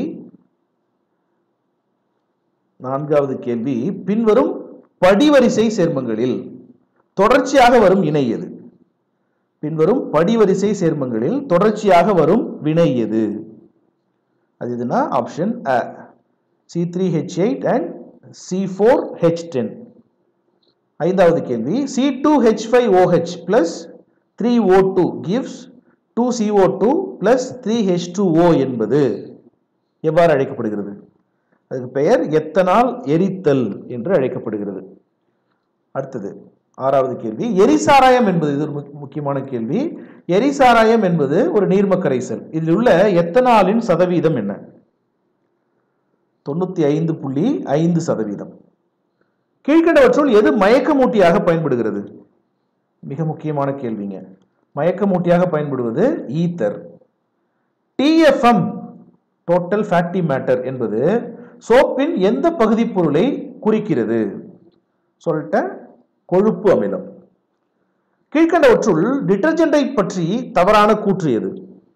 நான்காவது கேள்வி பின்வரும் படிவரிசை சேர்மங்களில் தொடர்ச்சியாக வரும் இணை எது பின்வரும் படிவரிசை சேர்மங்களில் தொடர்ச்சியாக வரும் வினை எது அது எதுனா ஆப்ஷன் அ C three H eight and C four H ten ஐந்தாவது கேள்வி C two H five OH plus three O two gives two CO two plus three H two O என்பது எவ்வாறு அழைக்கப்படுகிறது அதுக்கு பெயர் எத்தனால் எரித்தல் என்று அழைக்கப்படுகிறது அடுத்தது ஆறாவது கேள்வி எரிசாராயம் என்பது இது ஒரு முக்- முக்கியமான கேள்வி எரிசாராயம் என்பது ஒரு நீர்ம கரைசல் இதில் உள்ள எத்தனாலின் சதவீதம் என்ன தொண்ணூத்தி ஐந்து புள்ளி ஐந்து சதவீதம் கீழ்கண்டவற்றுள் எது மயக்கமூட்டியாக பயன்படுகிறது மிக முக்கியமான கேள்விங்க மயக்கமூட்டியாக பயன்படுவது ether DFM total fatty matter என்பது சோப்பின் எந்த பகுதிப் பொருளை குறிக்கிறது சொல்லிட்டேன் கொழுப்பு அமிலம் கீழ்கண்டவற்றுள் டிட்டர்ஜென்டை பற்றி தவறான கூற்று எது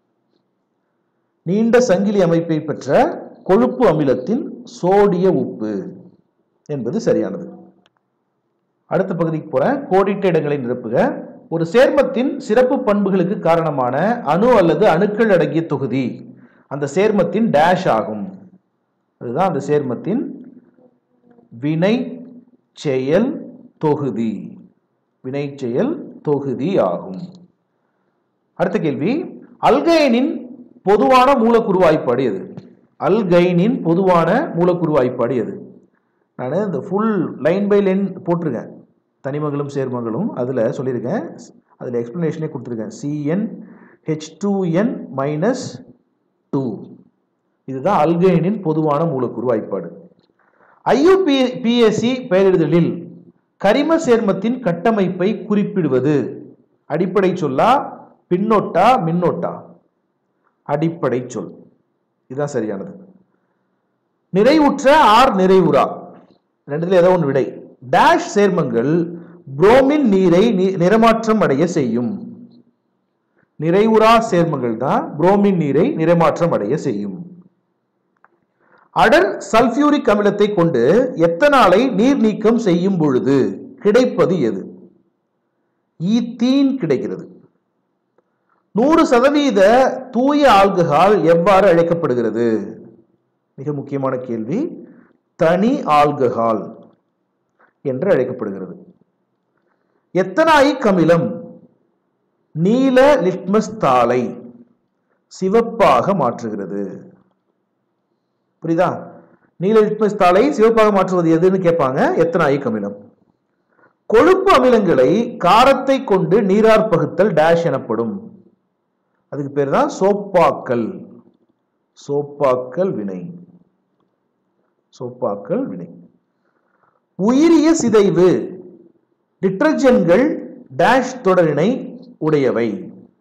நீண்ட சங்கிலி அமைப்பை பெற்ற கொழுப்பு அமிலத்தின் சோடிய உப்பு என்பது சரியானது அடுத்த பகுதிக்கு போற கோடிட்ட இடங்களை நிரப்புக ஒரு சேர்மத்தின் சிறப்பு பண்புகளுக்கு காரணமான அணு அல்லது அணுக்கள் அடங்கிய தொகுதி அந்த சேர்மத்தின் டேஷ் ஆகும் அதுதான் அந்த சேர்மத்தின் வினை செயல் தொகுதி வினை செயல் தொகுதி ஆகும் அடுத்த கேள்வி அல்கைனின் பொதுவான மூலக்கூறு வாய்ப்பாடு எது அல்கைனின் பொதுவான மூலக்கூறு வாய்ப்பாடு எது நான் இந்த ஃபுல் லைன் பை லைன் போட்டிருக்கேன் தனிமங்களும் சேர்மங்களும் அதில் சொல்லியிருக்கேன் அதில் எக்ஸ்ப்ளனேஷனே கொடுத்துருக்கேன் CN H two N minus two இதுதான் அல்கைனின் பொதுவான மூலக்கூறு வாய்ப்பாடு ஐயுபி பிஎஸ்சி பெயரிடுதலில் கரிம சேர்மத்தின் கட்டமைப்பை குறிப்பிடுவது அடிப்படை சொல்லா பின்னொட்டா மின்னோட்டா அடிப்படை சொல் இதுதான் சரியானது நிறைவுற்ற ஆர் நிறைவுறா ரெண்டுல ஏதோ ஒன்று விடை டேஷ் சேர்மங்கள் புரோமின் நீரை நி- நிறமாற்றம் அடைய செய்யும் நிறைவுறா சேர்மங்கள் தான் புரோமின் நீரை நிறைமாற்றம் அடைய செய்யும் அடர் சல்பியூரிக் அமிலத்தை கொண்டு எத்தனாலை நீர் நீக்கம் செய்யும் பொழுது கிடைப்பது எது ஈத்தீன் கிடைக்கிறது நூறு சதவீத தூய ஆல்கஹால் எவ்வாறு அழைக்கப்படுகிறது மிக முக்கியமான கேள்வி தனி ஆல்கஹால் என்று அழைக்கப்படுகிறது எத்தனாயிக் அமிலம் நீல லிட்மஸ் தாளை சிவப்பாக மாற்றுகிறது புரியுதா நீல லிட்மஸ் தாளை சிவப்பாக மாற்றுவது எதுன்னு கேட்பாங்க எத்தனாயிக் அமிலம் கொழுப்பு அமிலங்களை காரத்தை கொண்டு நீரார் பகுத்தல் டேஷ் எனப்படும் அதுக்கு பேர் தான் சோப்பாக்கல் சோப்பாக்கல் வினை சோப்பாக்கல் வினை உயிரிய சிதைவு டிட்டர்ஜென்ட்கள் டேஷ் தொடரினை உடையவை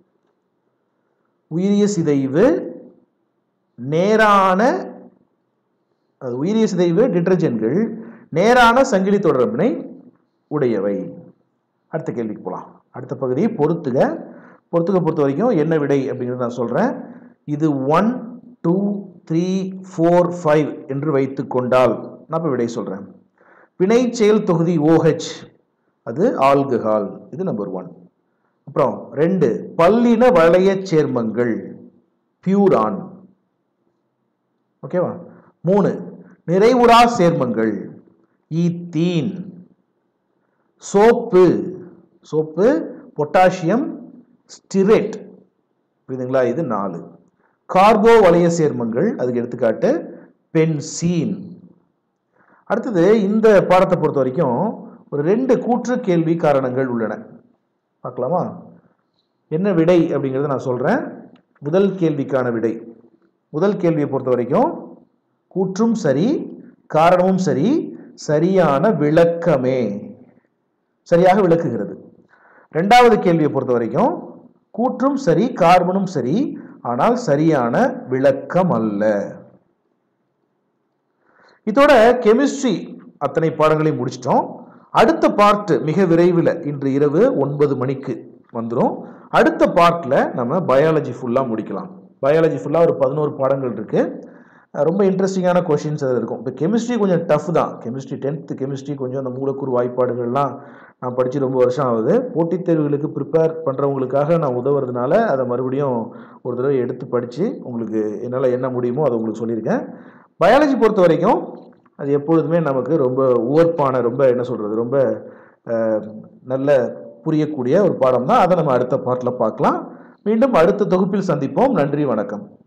உயிரிய சிதைவு நேரான அது உயிரிய சிதைவு டிட்டர்ஜென்ட்கள் நேரான சங்கிலி தொடர்பினை உடையவை அடுத்த கேள்விக்கு போகலாம் அடுத்த பகுதி பொறுத்துக பொறுத்துக்க பொறுத்த வரைக்கும் என்ன விடை அப்படிங்கிறத நான் சொல்கிறேன் இது one two three four five என்று வைத்து கொண்டால் நான் இப்போ விடை சொல்கிறேன் வினை செயல் தொகுதி ஓஹெச் அது ஆல்கஹால் இது நம்பர் ஒன் அப்புறம் ரெண்டு பல்லின வளைய சேர்மங்கள் பியூரான் ஓகேவா மூணு நிறைவுறா சேர்மங்கள் ethene soap soap potassium stearate புரியுதுங்களா இது நாலு கார்போ வளைய சேர்மங்கள் அதுக்கு எடுத்துக்காட்டு பென்சீன் அடுத்தது இந்த பாடத்தை பொறுத்த வரைக்கும் ஒரு ரெண்டு கூற்று கேள்வி காரணங்கள் உள்ளன பார்க்கலாமா என்ன விடை அப்படிங்கிறத நான் சொல்கிறேன் முதல் கேள்விக்கான விடை முதல் கேள்வியை பொறுத்த வரைக்கும் கூற்றும் சரி காரணமும் சரி சரியான விளக்கமே சரியாக விளக்குகிறது ரெண்டாவது கேள்வியை பொறுத்த வரைக்கும் கூற்றும் சரி கார்பனும் சரி ஆனால் சரியான விளக்கம் அல்ல இதோட கெமிஸ்ட்ரி அத்தனை பாடங்களையும் முடிச்சிட்டோம் அடுத்த பார்ட் மிக விரைவில் இன்று இரவு ஒன்பது மணிக்கு வந்துடும் அடுத்த பார்ட்டில் நம்ம பயாலஜி ஃபுல்லாக முடிக்கலாம் பயாலஜி ஃபுல்லாக ஒரு பதினோரு பாடங்கள் இருக்குது ரொம்ப இன்ட்ரெஸ்டிங்கான கொஷின்ஸ் அது இருக்கும் இப்போ கெமிஸ்ட்ரி கொஞ்சம் டஃப் தான் கெமிஸ்ட்ரி டென்த்து கெமிஸ்ட்ரி கொஞ்சம் அந்த மூலக்கூறு வாய்ப்பாடுகள்லாம் நான் படித்து ரொம்ப வருஷம் ஆகுது போட்டித் தேர்வுகளுக்கு ப்ரிப்பேர் பண்ணுறவங்களுக்காக நான் உதவுறதுனால அதை மறுபடியும் ஒரு தடவை எடுத்து படித்து உங்களுக்கு என்னால் என்ன முடியுமோ அதை உங்களுக்கு சொல்லியிருக்கேன் பயாலஜி பொறுத்த வரைக்கும் அது எப்பொழுதுமே நமக்கு ரொம்ப உவர்ப்பான ரொம்ப என்ன சொல்கிறது ரொம்ப அஹ், நல்ல புரியக்கூடிய ஒரு பாடம் தான் அதை நம்ம அடுத்த பாட்டில் பார்க்கலாம் மீண்டும் அடுத்த தொகுப்பில் சந்திப்போம் நன்றி வணக்கம்